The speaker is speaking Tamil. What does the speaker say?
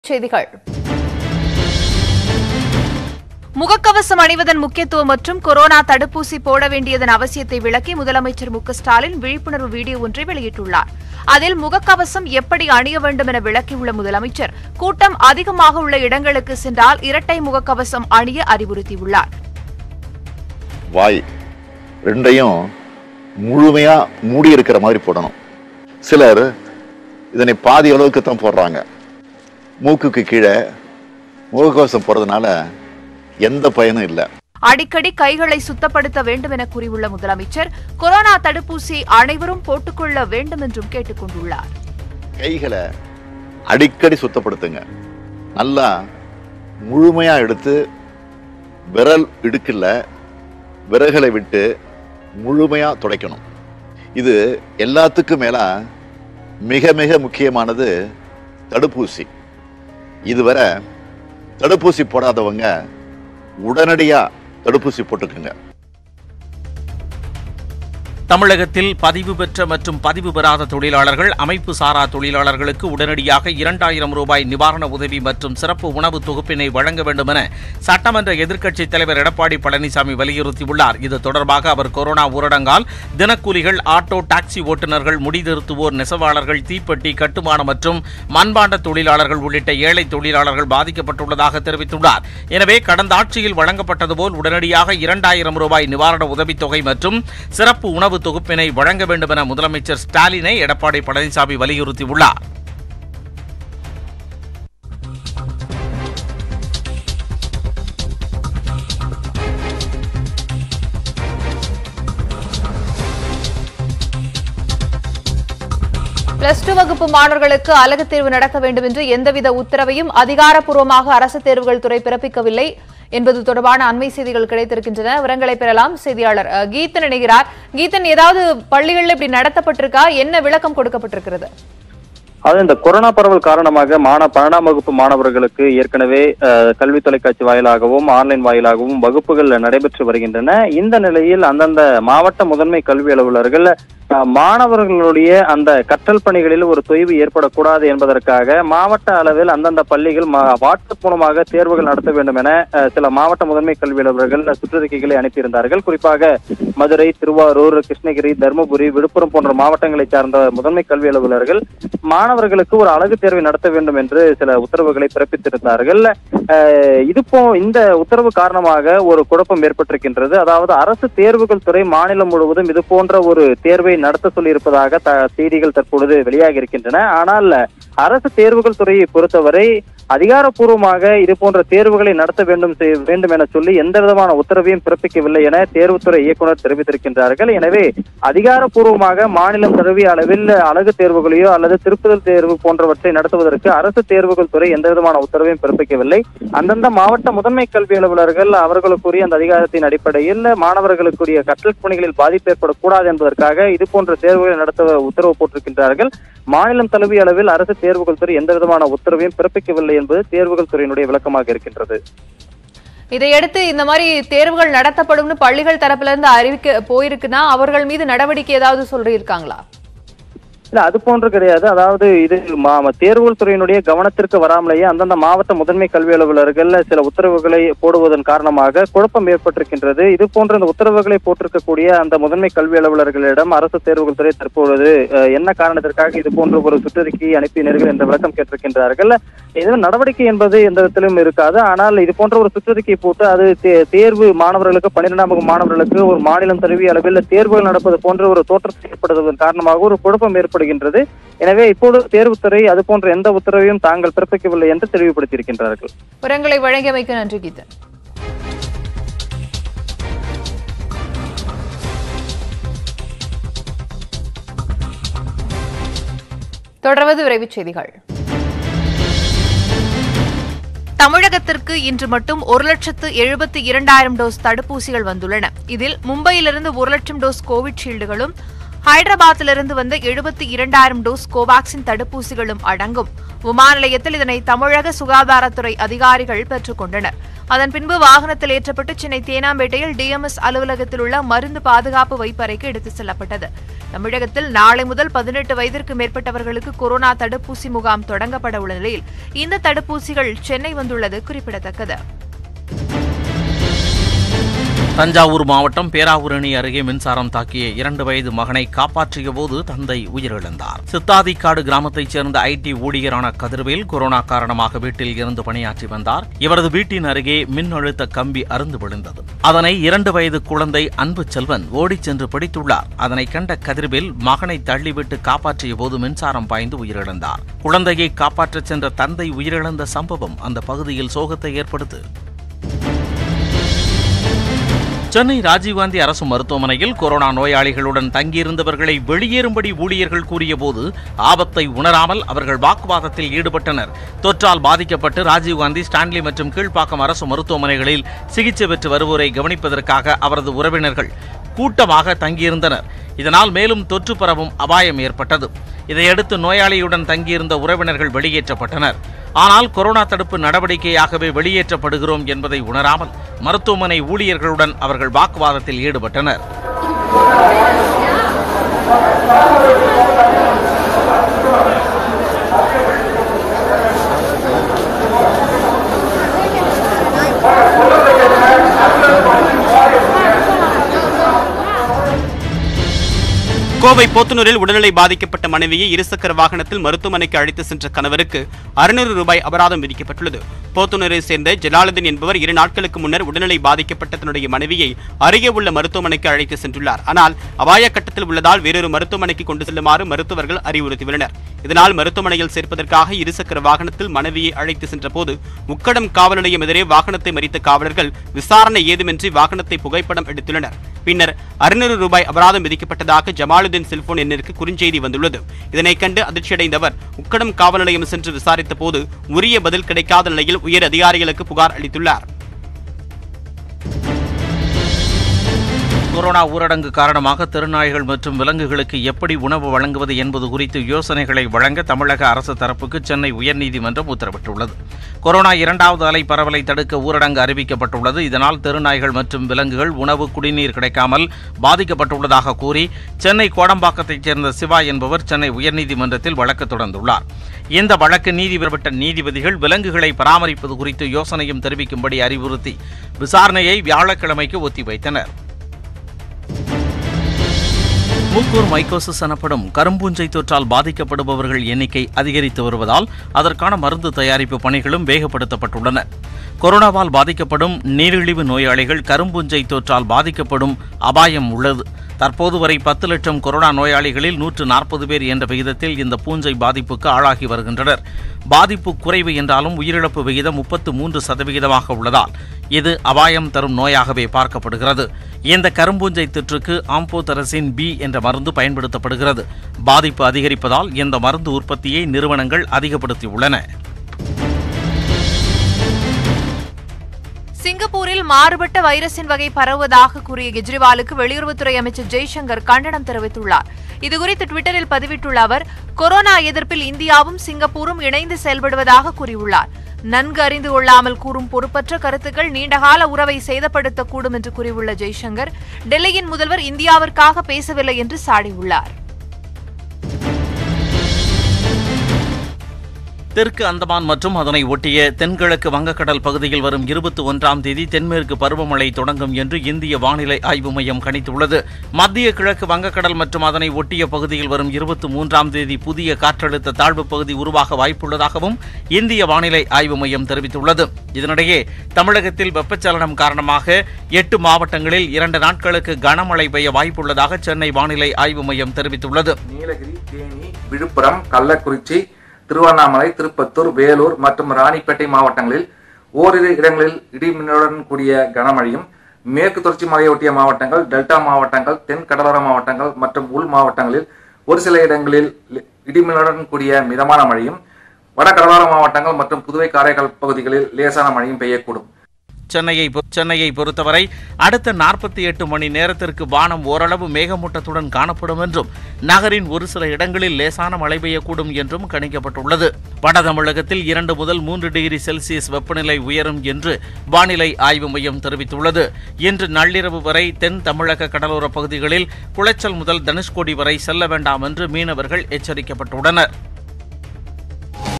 செய்திகள் முகக்கவசம் அணிவதன் முக்கியத்துவம் மற்றும் கொரோனா தடுப்பூசி போட வேண்டியதன் அவசியத்தை விளக்கி முதலமைச்சர் மு க ஸ்டாலின் விழிப்புணர்வு வீடியோ ஒன்றை வெளியிட்டுள்ளார் அதில் முகக்கவசம் எப்படி அணிய வேண்டும் என விளக்கியுள்ள முதலமைச்சர் கூட்டம் அதிகமாக உள்ள இடங்களுக்கு சென்றால் இரட்டை முகக்கவசம் அணிய அறிவுறுத்தியுள்ளார் வாய் ரெண்டையும் முழுமையா மூடி இருக்கிற மாதிரி போடணும் சிலர் இதனை பாதி அளவுக்கு தான் போடுறாங்க மூக்குக்கு கீழே முகக்கவசம் போடுறதுனால எந்த பயனும் இல்லை அடிக்கடி கைகளை சுத்தப்படுத்த வேண்டும் என கூறியுள்ள முதலமைச்சர் கொரோனா தடுப்பூசி அனைவரும் போட்டுக்கொள்ள வேண்டும் என்றும் கேட்டுக் கொண்டுள்ளார் கைகளை அடிக்கடி சுத்தப்படுத்துங்க நல்லா முழுமையா எடுத்து விரல் இடுக்குல விரல்களை விட்டு முழுமையா துடைக்கணும் இது எல்லாத்துக்கும் மேல மிக மிக முக்கியமானது தடுப்பூசி இதுவரை தடுப்பூசி போடாதவங்க உடனடியா தடுப்பூசி போட்டுக்குங்க தமிழகத்தில் பதிவு பெற்ற மற்றும் பதிவு பெறாத தொழிலாளர்கள் அமைப்பு சாரா தொழிலாளர்களுக்கு உடனடியாக இரண்டாயிரம் ரூபாய் நிவாரண உதவி மற்றும் சிறப்பு உணவு தொகுப்பினை வழங்க வேண்டும் என சட்டமன்ற எதிர்க்கட்சித் தலைவர் எடப்பாடி பழனிசாமி வலியுறுத்தியுள்ளார் இது தொடர்பாக அவர் கொரோனா ஊரடங்கால் தினக்கூலிகள் ஆட்டோ டாக்ஸி ஓட்டுநர்கள் முடிதிருத்துவோர் நெசவாளர்கள் தீப்பெட்டி கட்டுமான மற்றும் மண்பாண்ட தொழிலாளர்கள் உள்ளிட்ட ஏழை தொழிலாளர்கள் பாதிக்கப்பட்டுள்ளதாக தெரிவித்துள்ளார் எனவே கடந்த ஆட்சியில் வழங்கப்பட்டது போல் உடனடியாக இரண்டாயிரம் ரூபாய் நிவாரண உதவித் தொகை மற்றும் சிறப்பு உணவு தொகுப்பினை வழங்க வேண்டும் என முதலமைச்சர் ஸ்டாலினை எடப்பாடி பழனிசாமி வலியுறுத்தியுள்ளார் பிளஸ் டூ வகுப்பு மாணவர்களுக்கு அழகு தேர்வு நடத்த வேண்டும் என்று எந்தவித உத்தரவையும் அதிகாரப்பூர்வமாக அரசு தேர்வுகள் துறை பிறப்பிக்கவில்லை என்பது தொடர்பான அண்மை செய்திகள் கிடைத்திருக்கின்றன விவரங்களை பெறலாம் செய்தியாளர் அஹ், கீதன் இணைகிறார் கீதன் ஏதாவது பள்ளிகளில் இப்படி நடத்தப்பட்டிருக்கா என்ன விளக்கம் கொடுக்கப்பட்டிருக்கிறது அது இந்த கொரோனா பரவல் காரணமாக மாண பன்னெண்டாம் வகுப்பு மாணவர்களுக்கு ஏற்கனவே அஹ், கல்வி தொலைக்காட்சி வாயிலாகவும் ஆன்லைன் வாயிலாகவும் வகுப்புகள் நடைபெற்று வருகின்றன இந்த நிலையில் அந்தந்த மாவட்ட முதன்மை கல்வி அலுவலர்கள் அஹ், மாணவர்களுடைய அந்த கற்றல் பணிகளில் ஒரு தொய்வு ஏற்படக்கூடாது என்பதற்காக மாவட்ட அளவில் அந்தந்த பள்ளிகள் ம- வாட்ஸ்அப் மூலமாக தேர்வுகள் நடத்த வேண்டும் என அஹ், சில மாவட்ட முதன்மை கல்வி அலுவலர்கள் சுற்றறிக்கைகளை அனுப்பியிருந்தார்கள் குறிப்பாக மதுரை திருவாரூர் கிருஷ்ணகிரி தருமபுரி விழுப்புரம் போன்ற மாவட்டங்களை சார்ந்த முதன்மை கல்வி அலுவலர்கள் மாணவர்களுக்கு ஒரு அழகு தேர்வை நடத்த வேண்டும் என்று சில உத்தரவுகளை பிறப்பித்திருந்தார்கள் அஹ், இது போ இந்த உத்தரவு காரணமாக ஒரு குழப்பம் ஏற்பட்டிருக்கின்றது அதாவது அரசு தேர்வுகள் துறை மாநிலம் முழுவதும் இது போன்ற ஒரு தேர்வை நடத்த சொல்லியிருப்பதாக த செய்திகள் தற்பொழுது வெளியாகி இருக்கின்றன ஆனால் அரசு தேர்வுகள் துறையை பொறுத்தவரை அதிகாரப்பூர்வமாக இது போன்ற தேர்வுகளை நடத்த வேண்டும் செய்- வேண்டும் என சொல்லி எந்த விதமான உத்தரவையும் பிறப்பிக்கவில்லை என தேர்வுத்துறை இயக்குனர் தெரிவித்திருக்கின்றார்கள் எனவே அதிகாரப்பூர்வமாக மாநிலம் தழுவிய அளவில் அழகு தேர்வுகளையோ அல்லது திருப்புதல் தேர்வு போன்றவற்றை நடத்துவதற்கு அரசு தேர்வுகள் துறை எந்த விதமான உத்தரவையும் பிறப்பிக்கவில்லை அந்தந்த மாவட்ட முதன்மை கல்வி அலுவலர்கள் அவர்களுக்குரிய அந்த அதிகாரத்தின் அடிப்படையில் மாணவர்களுக்குரிய கற்றல் பணிகளில் பாதிப்பு ஏற்படக்கூடாது என்பதற்காக இது போன்ற தேர்வுகளை நடத்த உத்தரவு போட்டிருக்கின்றார்கள் மாநிலம் தழுவிய அளவில் அரசு தேர்வுகள் துறை எந்த விதமான உத்தரவையும் பிறப்பிக்கவில்லை என்பது தேர்வுகள் துறையினுடைய விளக்கமாக இருக்கின்றது இதையடுத்து இந்த மாதிரி தேர்வுகள் நடத்தப்படும்னு பள்ளிகள் தரப்புல இருந்து அறிவிக்க போயிருக்குன்னா அவர்கள் மீது நடவடிக்கை ஏதாவது சொல்லியிருக்காங்களா இல்ல அது போன்று கிடையாது அதாவது இது மா- தேர்வுகள் துறையினுடைய கவனத்திற்கு வராமலேயே அந்தந்த மாவட்ட முதன்மை கல்வி அலுவலர்கள் சில உத்தரவுகளை போடுவதன் காரணமாக குழப்பம் ஏற்பட்டிருக்கின்றது இது போன்ற இந்த உத்தரவுகளை போட்டிருக்கக்கூடிய அந்த முதன்மை கல்வி அலுவலர்களிடம் அரசு தேர்வுகள் துறை தற்பொழுது அஹ், என்ன காரணத்திற்காக இது போன்ற ஒரு சுற்றறிக்கையை அனுப்பினீர்கள் என்ற விளக்கம் கேட்டிருக்கின்றார்கள் இது நடவடிக்கை என்பது எந்த விதத்திலும் இருக்காது ஆனால் இது போன்ற ஒரு சுற்றறிக்கை போட்டு அது தே- தேர்வு மாணவர்களுக்கு பன்னிரெண்டாம் வகுப்பு மாணவர்களுக்கு ஒரு மாநிலம் தழுவிய அளவில் தேர்வுகள் நடப்பது போன்ற ஒரு தோற்றத்தை ஏற்படுவதன் காரணமாக ஒரு குழப்பம் ஏற்படுகின்றது எனவே இப்போது தேர்வுத்துறை அது போன்ற எந்த உத்தரவையும் தாங்கள் பிறப்பிக்கவில்லை என்று தெளிவுபடுத்தியிருக்கின்றார்கள் விவரங்களை வழங்கியமைக்கு நன்றி கீதன் தொடர்வது விரைவுச் செய்திகள் தமிழகத்திற்கு இன்று மட்டும் ஒரு லட்சத்து எழுபத்தி இரண்டாயிரம் டோஸ் தடுப்பூசிகள் வந்துள்ளன இதில் மும்பையிலிருந்து ஒரு லட்சம் டோஸ் கோவிட்ஷீல்டுகளும் ஹைதராபாத்திலிருந்து வந்த எழுபத்தி இரண்டாயிரம் டோஸ் கோவாக்சின் தடுப்பூசிகளும் அடங்கும் விமான நிலையத்தில் இதனை தமிழக சுகாதாரத்துறை அதிகாரிகள் பெற்றுக் கொண்டனர் அதன் பின்பு வாகனத்தில் ஏற்றப்பட்டு சென்னை தேனாம்பேட்டையில் டிஎம்எஸ் அலுவலகத்தில் உள்ள மருந்து பாதுகாப்பு வைப்பறைக்கு எடுத்துச் செல்லப்பட்டது தமிழகத்தில் நாளை முதல் பதினெட்டு வயதிற்கு மேற்பட்டவர்களுக்கு கொரோனா தடுப்பூசி முகாம் தொடங்கப்பட உள்ள நிலையில் இந்த தடுப்பூசிகள் சென்னை வந்துள்ளது குறிப்பிடத்தக்கது தஞ்சாவூர் மாவட்டம் பேராவூரணி அருகே மின்சாரம் தாக்கிய இரண்டு வயது மகனை காப்பாற்றிய போது தந்தை உயிரிழந்தார் சித்தாதிக்காடு கிராமத்தைச் சேர்ந்த ஐடி ஊழியரான கதிர்வேல் கொரோனா காரணமாக வீட்டில் இருந்து பணியாற்றி வந்தார் இவரது வீட்டின் அருகே மின் அழுத்த கம்பி அருந்து விழுந்தது அதனை இரண்டு வயது குழந்தை அன்பு செல்வன் ஓடிச் சென்று பிடித்துள்ளார் அதனை கண்ட கதிர்வேல் மகனை தள்ளிவிட்டு காப்பாற்றிய போது மின்சாரம் பாய்ந்து உயிரிழந்தார் குழந்தையை காப்பாற்றச் சென்ற தந்தை உயிரிழந்த சம்பவம் அந்த பகுதியில் சோகத்தை ஏற்படுத்து சென்னை ராஜீவ்காந்தி அரசு மருத்துவமனையில் கொரோனா நோயாளிகளுடன் தங்கியிருந்தவர்களை வெளியேறும்படி ஊழியர்கள் கூறியபோது ஆபத்தை உணராமல் அவர்கள் வாக்குவாதத்தில் ஈடுபட்டனர் தொற்றால் பாதிக்கப்பட்டு ராஜீவ்காந்தி ஸ்டான்லி மற்றும் கீழ்ப்பாக்கம் அரசு மருத்துவமனைகளில் சிகிச்சை பெற்று வருவோரை கவனிப்பதற்காக அவரது உறவினர்கள் கூட்டமாக தங்கியிருந்தனர் இதனால் மேலும் தொற்று பரவும் அபாயம் ஏற்பட்டது இதையடுத்து நோயாளியுடன் தங்கியிருந்த உறவினர்கள் வெளியேற்றப்பட்டனர் ஆனால் கொரோனா தடுப்பு நடவடிக்கையாகவே வெளியேற்றப்படுகிறோம் என்பதை உணராமல் மருத்துவமனை ஊழியர்களுடன் அவர்கள் வாக்குவாதத்தில் ஈடுபட்டனர் கோவை போத்தனூரில் உடல்நிலை பாதிக்கப்பட்ட மனைவியை இருசக்கர வாகனத்தில் மருத்துவமனைக்கு அழைத்து சென்ற கணவருக்கு அறுநூறு ரூபாய் அபராதம் விதிக்கப்பட்டுள்ளது போத்தனூரை சேர்ந்த ஜலாலுதீன் என்பவர் இரு நாட்களுக்கு முன்னர் உடல்நிலை பாதிக்கப்பட்ட தன்னுடைய மனைவியை அருகே உள்ள மருத்துவமனைக்கு அழைத்து சென்றுள்ளார் ஆனால் அபாய கட்டத்தில் உள்ளதால் வேறொரு மருத்துவமனைக்கு கொண்டு செல்லுமாறு மருத்துவர்கள் அறிவுறுத்தியுள்ளனர் இதனால் மருத்துவமனையில் சேர்ப்பதற்காக இருசக்கர வாகனத்தில் மனைவியை அழைத்து சென்றபோது உக்கடம் காவல் நிலையம் எதிரே வாகனத்தை மறித்த காவலர்கள் விசாரணை ஏதுமின்றி வாகனத்தை புகைப்படம் எடுத்துள்ளனர் பின்னர் அறுநூறு ரூபாய் அபராதம் விதிக்கப்பட்டதாக ஜமாலுதீன் செல்போன் எண்ணிற்கு குறுஞ்செய்தி வந்துள்ளது இதனைக் கண்டு அதிர்ச்சியடைந்த அவர் உக்கடம் காவல் நிலையம் சென்று விசாரித்த போது உரிய பதில் கிடைக்காத நிலையில் உயர் அதிகாரிகளுக்கு புகார் அளித்துள்ளார் கொரோனா ஊரடங்கு காரணமாக திருநாய்கள் மற்றும் விலங்குகளுக்கு எப்படி உணவு வழங்குவது என்பது குறித்து யோசனைகளை வழங்க தமிழக அரசு தரப்புக்கு சென்னை உயர்நீதிமன்றம் உத்தரவிட்டுள்ளது கொரோனா இரண்டாவது அலை பரவலை தடுக்க ஊரடங்கு அறிவிக்கப்பட்டுள்ளது இதனால் திருநாய்கள் மற்றும் விலங்குகள் உணவு குடிநீர் கிடைக்காமல் பாதிக்கப்பட்டுள்ளதாக கூறி சென்னை கோடம்பாக்கத்தைச் சேர்ந்த சிவா என்பவர் சென்னை உயர்நீதிமன்றத்தில் வழக்கு தொடர்ந்துள்ளார் இந்த வழக்கு நீதிபெறப்பட்ட நீதிபதிகள் விலங்குகளை பராமரிப்பது குறித்து யோசனையும் தெரிவிக்கும்படி அறிவுறுத்தி விசாரணையை வியாழக்கிழமைக்கு ஒத்திவைத்தனர் மூக்கூர் மைக்கோசிஸ் எனப்படும் கரும்பூஞ்சை தொற்றால் பாதிக்கப்படுபவர்கள் எண்ணிக்கை அதிகரித்து வருவதால் அதற்கான மருந்து தயாரிப்பு பணிகளும் வேகப்படுத்தப்பட்டுள்ளன கொரோனாவால் பாதிக்கப்படும் நீரிழிவு நோயாளிகள் கரும்பூஞ்சை தொற்றால் பாதிக்கப்படும் அபாயம் உள்ளது தற்போது வரை பத்து லட்சம் கொரோனா நோயாளிகளில் நூற்று நாற்பது பேர் என்ற விகிதத்தில் இந்த பூஞ்சை பாதிப்புக்கு ஆளாகி வருகின்றனர் பாதிப்பு குறைவு என்றாலும் உயிரிழப்பு விகிதம் முப்பத்து மூன்று சதவிகிதமாக உள்ளதால் இது அபாயம் தரும் நோயாகவே பார்க்கப்படுகிறது இந்த கரும்பூஞ்சை தொற்றுக்கு ஆம்போதரசின் பி என்ற மருந்து பயன்படுத்தப்படுகிறது பாதிப்பு அதிகரிப்பதால் இந்த மருந்து உற்பத்தியை நிறுவனங்கள் அதிகப்படுத்தியுள்ளன சிங்கப்பூரில் மாறுபட்ட வைரஸின் வகை பரவுவதாக கூறிய கெஜ்ரிவாலுக்கு வெளியுறவுத்துறை அமைச்சர் ஜெய்சங்கர் கண்டனம் தெரிவித்துள்ளார் இதுகுறித்து டுவிட்டரில் பதிவிட்டுள்ள அவர் கொரோனா எதிர்ப்பில் இந்தியாவும் சிங்கப்பூரும் இணைந்து செயல்படுவதாக கூறியுள்ளார் நன்கு அறிந்து கொள்ளாமல் கூறும் பொறுப்பற்ற கருத்துக்கள் நீண்டகால உறவை சேதப்படுத்தக்கூடும் என்று கூறியுள்ள ஜெய்சங்கர் டெல்லியின் முதல்வர் இந்தியாவிற்காக பேசவில்லை என்று சாடியுள்ளார் தெற்கு அந்தமான் மற்றும் அதனை ஒட்டிய தென்கிழக்கு வங்கக்கடல் பகுதியில் வரும் இருபத்தி ஒன்றாம் தேதி தென்மேற்கு பருவமழை தொடங்கும் என்று இந்திய வானிலை ஆய்வு மையம் கணித்துள்ளது மத்திய கிழக்கு வங்கக்கடல் மற்றும் அதனை ஒட்டிய பகுதியில் வரும் இருபத்தி மூன்றாம் தேதி புதிய காற்றழுத்த தாழ்வு பகுதி உருவாக வாய்ப்புள்ளதாகவும் இந்திய வானிலை ஆய்வு மையம் தெரிவித்துள்ளது இதனிடையே தமிழகத்தில் வெப்பச்சலனம் காரணமாக எட்டு மாவட்டங்களில் இரண்டு நாட்களுக்கு கனமழை பெய்ய வாய்ப்புள்ளதாக சென்னை வானிலை ஆய்வு மையம் தெரிவித்துள்ளது நீலகிரி தேனி விழுப்புரம் கள்ளக்குறிச்சி திருவண்ணாமலை திருப்பத்தூர் வேலூர் மற்றும் ராணிப்பேட்டை மாவட்டங்களில் ஓரிரு இடங்களில் இடிமின்னலுடன் கூடிய கனமழையும் மேற்கு தொடர்ச்சி மலையொட்டிய மாவட்டங்கள் டெல்டா மாவட்டங்கள் தென் கடலோர மாவட்டங்கள் மற்றும் உள் மாவட்டங்களில் ஒரு சில இடங்களில் லி- இடிமின்னலுடன் கூடிய மிதமான மழையும் வட கடலோர மாவட்டங்கள் மற்றும் புதுவை காரைக்கால் பகுதிகளில் லேசான மழையும் பெய்யக்கூடும் சென்னையை பொ- சென்னையை பொறுத்தவரை அடுத்த நாற்பத்தி எட்டு மணி நேரத்திற்கு வானம் ஓரளவு மேகமூட்டத்துடன் காணப்படும் என்றும் நகரின் ஒரு சில இடங்களில் லேசான மழை பெய்யக்கூடும் என்றும் கணிக்கப்பட்டுள்ளது வட தமிழகத்தில் இரண்டு முதல் மூன்று டிகிரி செல்சியஸ் வெப்பநிலை உயரும் என்று வானிலை ஆய்வு மையம் தெரிவித்துள்ளது இன்று நள்ளிரவு வரை தென் தமிழக கடலோர பகுதிகளில் குளச்சல் முதல் தனுஷ்கோடி வரை செல்ல வேண்டாம் என்று மீனவர்கள் எச்சரிக்கப்பட்டுள்ளனர்